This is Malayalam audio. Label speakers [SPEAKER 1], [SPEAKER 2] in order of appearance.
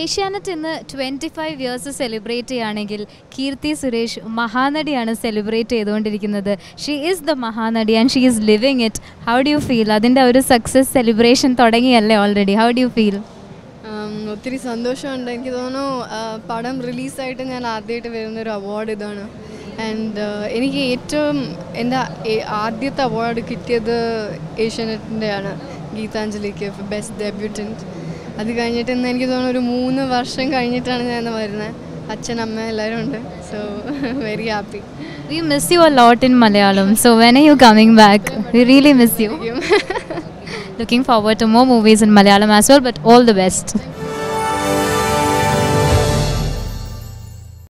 [SPEAKER 1] ഏഷ്യാനെറ്റ് ഇന്ന് ട്വൻറ്റി ഫൈവ് ഇയേഴ്സ് സെലിബ്രേറ്റ് ചെയ്യുകയാണെങ്കിൽ കീർത്തി സുരേഷ് മഹാനടിയാണ് സെലിബ്രേറ്റ് ചെയ്തുകൊണ്ടിരിക്കുന്നത് she is the Mahanati and she is living it how do you feel അതിൻ്റെ ഒരു സക്സസ് സെലിബ്രേഷൻ തുടങ്ങിയല്ലേ already how do you feel
[SPEAKER 2] ഉം, ഒത്തിരി സന്തോഷമുണ്ട് എനിക്ക് തോന്നുന്നു ആ, പടം റിലീസായിട്ട് ഞാൻ ആദ്യമായിട്ട് വരുന്നൊരു അവാർഡ് ഇതാണ് ആൻഡ് എനിക്ക് ഏറ്റവും എൻ്റെ ഏ- ആദ്യത്തെ അവാർഡ് കിട്ടിയത് ഏഷ്യാനെറ്റിൻ്റെയാണ് ഗീതാഞ്ജലിക്ക് ബെസ്റ്റ് ഡെബ്യൂട്ടൻറ്റ് അത് കഴിഞ്ഞിട്ട് ഇന്ന് എനിക്ക് തോന്നുന്നു ഒരു മൂന്ന് വർഷം കഴിഞ്ഞിട്ടാണ് ഞാൻ ഇന്ന് വരുന്നത് അച്ഛൻ അമ്മ എല്ലാവരും ഉണ്ട് so very happy
[SPEAKER 1] we miss you a lot in Malayalam so when are you coming back we really miss you looking forward to more movies in Malayalam as well but all the best